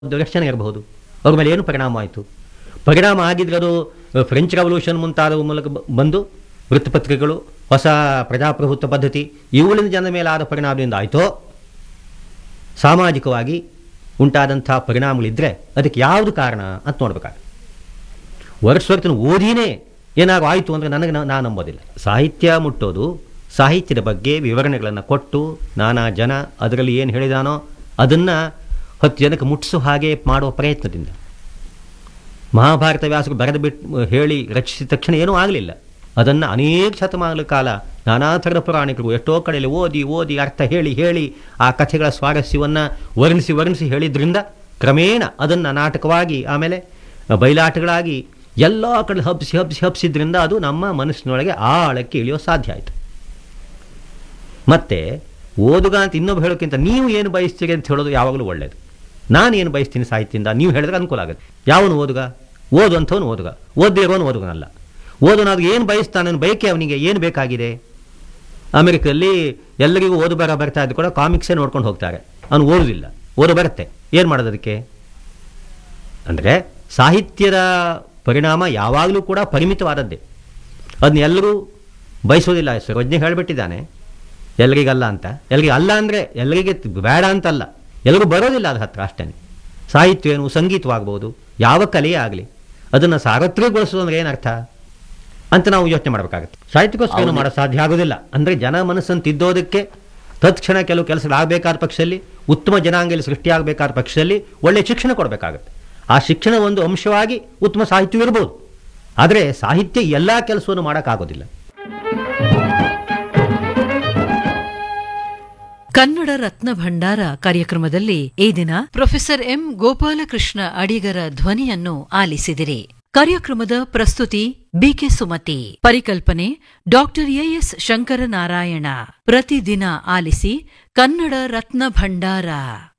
ರಕ್ಷಣೆ ಇರಬಹುದು ಅವ್ರ ಮೇಲೆ ಏನು ಪರಿಣಾಮ ಆಯಿತು ಪರಿಣಾಮ ಆಗಿದ್ರೆ ಅದು ಫ್ರೆಂಚ್ ರೆವಲ್ಯೂಷನ್ ಮುಂತಾದ ಮೂಲಕ ಬ- ಬಂದು ವೃತ್ತಪತ್ರಿಕೆಗಳು ಹೊಸ ಪ್ರಜಾಪ್ರಭುತ್ವ ಪದ್ಧತಿ ಇವುಗಳಿಂದ ಜನರ ಮೇಲೆ ಆದ ಪರಿಣಾಮದಿಂದ ಆಯಿತೋ ಸಾಮಾಜಿಕವಾಗಿ ಉಂಟಾದಂಥ ಪರಿಣಾಮಗಳಿದ್ದರೆ ಅದಕ್ಕೆ ಯಾವುದು ಕಾರಣ ಅಂತ ನೋಡ್ಬೇಕಾಗುತ್ತೆ ವರ್ಷ ವರ್ಷ ಓದಿನೇ ಏನಾದ್ರು ಆಯಿತು ಅಂದರೆ ನನಗೆ ನಾ- ನಾನು ನಂಬೋದಿಲ್ಲ ಸಾಹಿತ್ಯ ಮುಟ್ಟೋದು ಸಾಹಿತ್ಯದ ಬಗ್ಗೆ ವಿವರಣೆಗಳನ್ನು ಕೊಟ್ಟು ನಾನಾ ಜನ ಅದರಲ್ಲಿ ಏನು ಹೇಳಿದಾನೋ ಅದನ್ನು ಹತ್ತು ಜನಕ್ಕೆ ಮುಟ್ಟಿಸೋ ಹಾಗೆ ಮಾಡುವ ಪ್ರಯತ್ನದಿಂದ ಮಹಾಭಾರತ ವ್ಯಾಸರು ಬರೆದು ಬಿಟ್ಟು ಹೇಳಿ ರಚಿಸಿದ ತಕ್ಷಣ ಏನೂ ಆಗಲಿಲ್ಲ ಅದನ್ನು ಅನೇಕ ಶತಮಾನಗಳ ಕಾಲ ನಾನಾ ಥರದ ಪುರಾಣಿಕರು ಎಷ್ಟೋ ಕಡೆಯಲ್ಲಿ ಓದಿ ಓದಿ ಅರ್ಥ ಹೇಳಿ ಹೇಳಿ ಆ ಕಥೆಗಳ ಸ್ವಾರಸ್ಯವನ್ನು ವರ್ಣಿಸಿ ವರ್ಣಿಸಿ ಹೇಳಿದ್ರಿಂದ ಕ್ರಮೇಣ ಅದನ್ನು ನಾಟಕವಾಗಿ ಆಮೇಲೆ ಬಯಲಾಟಗಳಾಗಿ ಎಲ್ಲ ಕಡೆ ಹಬ್ಬಿಸಿ ಹಬ್ಬಿಸಿ ಹಬ್ಬಿಸಿದ್ರಿಂದ ಅದು ನಮ್ಮ ಮನಸ್ಸಿನೊಳಗೆ ಆಳಕ್ಕೆ ಇಳಿಯೋ ಸಾಧ್ಯ ಆಯಿತು ಮತ್ತೆ ಓದುಗ ಅಂತ ಇನ್ನೊಬ್ಬ ಹೇಳೋಕ್ಕಿಂತ ನೀವು ಏನು ಬಯಸ್ತೀರಿ ಅಂತ ಹೇಳೋದು ಯಾವಾಗಲೂ ಒಳ್ಳೆಯದು ನಾನು ಏನು ಬಯಸ್ತೀನಿ ಸಾಹಿತ್ಯದಿಂದ ನೀವು ಹೇಳಿದ್ರೆ ಅನುಕೂಲ ಆಗುತ್ತೆ ಯಾವನು ಓದುಗ ಓದು ಅಂಥವನು ಓದುಗ ಓದದೇ ಇರೋನು ಓದುಗನಲ್ಲ ಓದೋನಾದ್ರು ಏನು ಬಯಸ್ತಾನೆ ಬಯಕೆ ಅವನಿಗೆ ಏನು ಬೇಕಾಗಿದೆ ಅಮೆರಿಕದಲ್ಲಿ ಎಲ್ಲರಿಗೂ ಓದು ಬರ ಬರ್ತಾ ಇದ್ದು ಕೂಡ ಕಾಮಿಕ್ಸೇ ನೋಡ್ಕೊಂಡು ಹೋಗ್ತಾರೆ ಅವನು ಓದುದಿಲ್ಲ ಓದು ಬರುತ್ತೆ ಏನು ಮಾಡೋದು ಅದಕ್ಕೆ ಅಂದರೆ ಸಾಹಿತ್ಯದ ಪರಿಣಾಮ ಯಾವಾಗಲೂ ಕೂಡ ಪರಿಮಿತವಾದದ್ದೇ ಅದನ್ನ ಎಲ್ಲರೂ ಬಯಸೋದಿಲ್ಲ ಸರ್ವಜ್ಞ ಹೇಳಿಬಿಟ್ಟಿದ್ದಾನೆ ಎಲ್ರಿಗಲ್ಲ ಅಂತ ಎಲ್ರಿಗೆ ಅಲ್ಲ ಅಂದರೆ ಎಲ್ಲರಿಗೆ ಬೇಡ ಅಂತಲ್ಲ ಎಲ್ಲರಿಗೂ ಬರೋದಿಲ್ಲ ಅದ್ರ ಹತ್ರ ಅಷ್ಟೇ ಸಾಹಿತ್ಯ ಏನು ಸಂಗೀತವಾಗ್ಬೋದು ಯಾವ ಕಲೆಯೇ ಆಗಲಿ ಅದನ್ನು ಸಾರ್ವತ್ರಿಕಗೊಳಿಸೋದು ಅಂದ್ರೆ ಏನರ್ಥ ಅಂತ ನಾವು ಯೋಚನೆ ಮಾಡಬೇಕಾಗುತ್ತೆ ಸಾಹಿತ್ಯಕ್ಕೋಸ್ಕರ ಏನು ಮಾಡೋ ಸಾಧ್ಯ ಆಗೋದಿಲ್ಲ ಅಂದರೆ ಜನ ಮನಸ್ಸನ್ನು ತಿದ್ದೋದಕ್ಕೆ ತತ್ಕ್ಷಣ ಕೆಲವು ಕೆಲಸಗಳಾಗಬೇಕಾದ ಪಕ್ಷದಲ್ಲಿ ಉತ್ತಮ ಜನಾಂಗದಲ್ಲಿ ಸೃಷ್ಟಿಯಾಗಬೇಕಾದ ಪಕ್ಷದಲ್ಲಿ ಒಳ್ಳೆಯ ಶಿಕ್ಷಣ ಕೊಡಬೇಕಾಗುತ್ತೆ ಆ ಶಿಕ್ಷಣ ಒಂದು ಅಂಶವಾಗಿ ಉತ್ತಮ ಸಾಹಿತ್ಯ ಇರ್ಬೋದು ಆದರೆ ಸಾಹಿತ್ಯ ಎಲ್ಲ ಕೆಲಸವನ್ನು ಮಾಡೋಕ್ಕಾಗೋದಿಲ್ಲ ಕನ್ನಡ ರತ್ನ ಭಂಡಾರ ಕಾರ್ಯಕ್ರಮದಲ್ಲಿ ಈ ದಿನ ಪ್ರೊಫೆಸರ್ ಎಂ ಗೋಪಾಲಕೃಷ್ಣ ಅಡಿಗರ ಧ್ವನಿಯನ್ನು ಆಲಿಸಿದಿರಿ ಕಾರ್ಯಕ್ರಮದ ಪ್ರಸ್ತುತಿ ಬಿಕೆ ಸುಮತಿ ಪರಿಕಲ್ಪನೆ ಡಾಕ್ಟರ್ ಎಎಸ್ ಶಂಕರನಾರಾಯಣ ಪ್ರತಿದಿನ ಆಲಿಸಿ ಕನ್ನಡ ರತ್ನ ಭಂಡಾರ